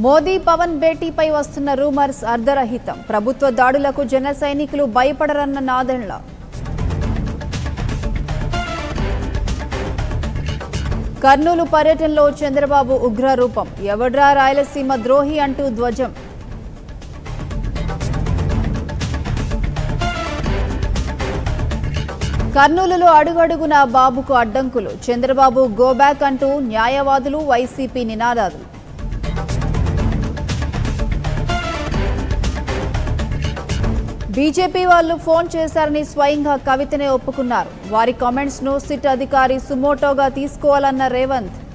మోదీ పవన్ భేటీపై వస్తున్న రూమర్స్ అర్ధరహితం ప్రభుత్వ దాడులకు జన సైనికులు భయపడరన్న నాదెండ్ల కర్నూలు పర్యటనలో చంద్రబాబు ఉగ్ర రూపం ఎవడ్రా రాయలసీమ ద్రోహి అంటూ ధ్వజం కర్నూలులో అడుగడుగున బాబుకు అడ్డంకులు చంద్రబాబు గోబ్యాక్ అంటూ న్యాయవాదులు వైసీపీ నినాదాలు బీజేపీ వాళ్ళు ఫోన్ చేశారని స్వయంగా కవితనే ఒప్పుకున్నారు వారి కామెంట్స్ ను సిట్ అధికారి సుమోటోగా తీసుకోవాలన్న రేవంత్